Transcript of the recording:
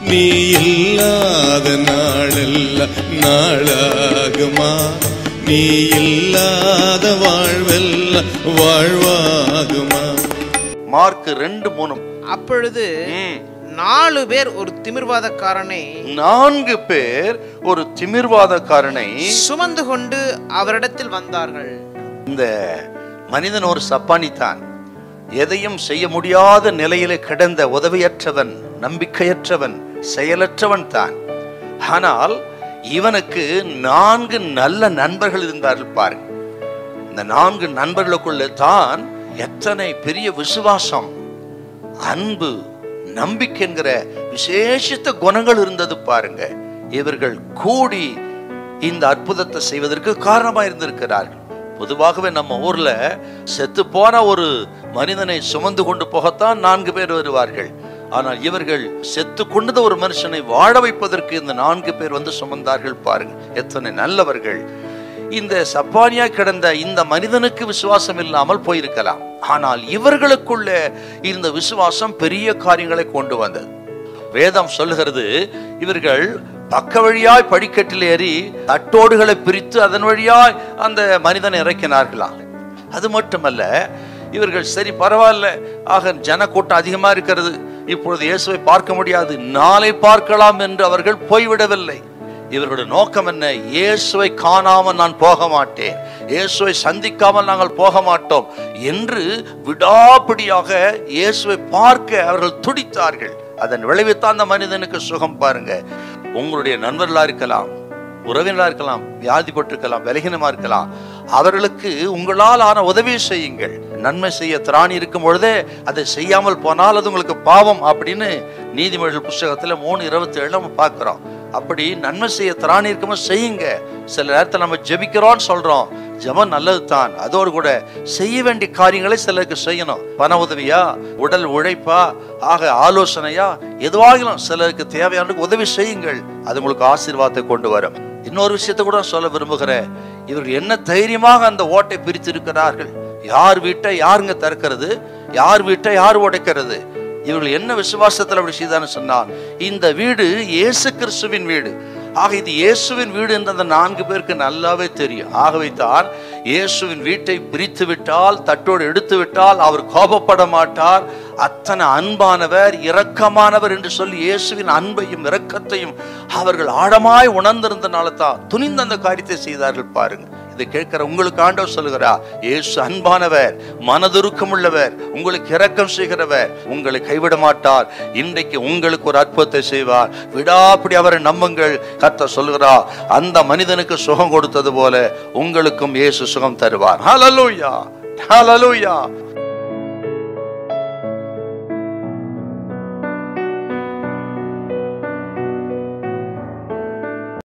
நீ இல்லாத நாளெல்லாம் நாளாகுமா நீ இல்லாத வாழ்வெல்லாம் வாழ்வாகுமா மார்க் ரெண்டு மூணும் அப்பொழுது ம். நாலு பேர் ஒரு திமிர்வாதக்காரனை நான்கு பேர் ஒரு திமிர்வாதக்காரனை சுமந்து கொண்டு அவரிடத்தில் வந்தார்கள் இந்த மனிதன் ஒரு சப்பானித்தான் எதையும் செய்ய முடியாத நிலையிலே கிடந்த உதவியற்றவன் நம்பிக்கையற்றவன் செயலற்றவன் தான் ஆனால் இவனுக்கு நான்கு நல்ல நண்பர்கள் இருந்தார்கள் பாருங்க இந்த நான்கு நண்பர்களுக்குள்ள தான் எத்தனை பெரிய விசுவாசம் அன்பு நம்பிக்கை என்கிற விசேஷித்த குணங்கள் இருந்தது பாருங்க இவர்கள் கூடி இந்த அற்புதத்தை செய்வதற்கு காரணமா இருந்திருக்கிறார்கள் பொதுவாகவே நம்ம ஊர்ல செத்து போன ஒரு மனிதனை சுமந்து கொண்டு போகத்தான் நான்கு பேர் வருவார்கள் ஆனால் இவர்கள் செத்து கொண்டது ஒரு மனுஷனை வாழ வைப்பதற்கு இந்த நான்கு பேர் வந்து சுமந்தார்கள் பாருங்க எத்தனை நல்லவர்கள் இந்த சப்பானியா கிடந்த இந்த மனிதனுக்கு விசுவாசம் இல்லாமல் போயிருக்கலாம் ஆனால் இவர்களுக்குள்ள இருந்த விசுவாசம் பெரிய காரியங்களை கொண்டு வந்தது வேதம் சொல்லுகிறது இவர்கள் பக்க வழியாய் படிக்கட்டில் ஏறி தட்டோடுகளை பிரித்து அதன் வழியாய் அந்த மனிதனை இறக்கினார்களாம் அது மட்டுமல்ல இவர்கள் சரி பரவாயில்ல ஆக ஜனக்கூட்டம் அதிகமா இருக்கிறது இப்பொழுது இயேசுவை பார்க்க முடியாது நாளை பார்க்கலாம் என்று அவர்கள் போய்விடவில்லை இவர்களுடைய நோக்கம் என்ன இயேசுவை காணாமல் நான் போக மாட்டேன் இயேசுவை சந்திக்காமல் நாங்கள் போக மாட்டோம் என்று விடாப்பிடியாக இயேசுவை பார்க்க அவர்கள் துடித்தார்கள் அதன் விளைவுத்தான் அந்த மனிதனுக்கு சுகம் பாருங்க உங்களுடைய நண்பர்களா இருக்கலாம் உறவினரா இருக்கலாம் வியாதிப்பட்டிருக்கலாம் பலகீனமா இருக்கலாம் அவர்களுக்கு உங்களால் ஆன உதவி செய்யுங்கள் நன்மை செய்ய திராணி இருக்கும் பொழுதே அதை செய்யாமல் போனால் அது உங்களுக்கு பாவம் அப்படின்னு நீதிமொழிகள் புஸ்தகத்துல மூணு இருபத்தி ஏழு நம்ம பார்க்கிறோம் அப்படி நன்மை செய்ய திராணி இருக்கும்போது செய்யுங்க சில நேரத்தில் நம்ம ஜெபிக்கிறோம்னு சொல்றோம் ஜெபம் நல்லது தான் அதோடு கூட செய்ய வேண்டிய காரியங்களை சிலருக்கு செய்யணும் பண உதவியா உடல் உழைப்பா ஆக ஆலோசனையா எதுவாகிலும் சிலருக்கு தேவையான உதவி செய்யுங்கள் அது உங்களுக்கு ஆசீர்வாதத்தை கொண்டு வரும் இன்னொரு விஷயத்தை கூட சொல்ல விரும்புகிறேன் இவர்கள் என்ன தைரியமாக அந்த ஓட்டை பிரித்து இருக்கிறார்கள் யார் வீட்டை யாருங்க திறக்கிறது யார் வீட்டை யார் உடைக்கிறது இவர்கள் என்ன விசுவாசத்தில் அப்படி செய்தான்னு சொன்னால் இந்த வீடு இயேசு கிறிஸ்துவின் வீடு ஆக இது இயேசுவின் வீடு என்று அந்த நான்கு பேருக்கு நல்லாவே தெரியும் ஆகவே தான் இயேசுவின் வீட்டை பிரித்து விட்டால் தட்டோடு எடுத்து விட்டால் அவர் கோபப்பட மாட்டார் அத்தனை அன்பானவர் இரக்கமானவர் என்று சொல்லி இயேசுவின் அன்பையும் இரக்கத்தையும் அவர்கள் ஆழமாய் உணர்ந்திருந்தனால தான் துணிந்து அந்த காரியத்தை செய்தார்கள் பாருங்க இதை கேட்கிற உங்களுக்கு ஆண்டவர் சொல்லுகிறா இயேசு அன்பானவர் மனதுருக்கம் உள்ளவர் உங்களுக்கு இரக்கம் செய்கிறவர் உங்களை கைவிட மாட்டார் இன்றைக்கு உங்களுக்கு ஒரு அற்புதத்தை செய்வார் விடாப்படி அவரை நம்புங்கள் கர்த்தர் சொல்லுகிறா அந்த மனிதனுக்கு சுகம் கொடுத்தது போல உங்களுக்கும் இயேசு சுகம் தருவார் ஹalleluya ஹalleluya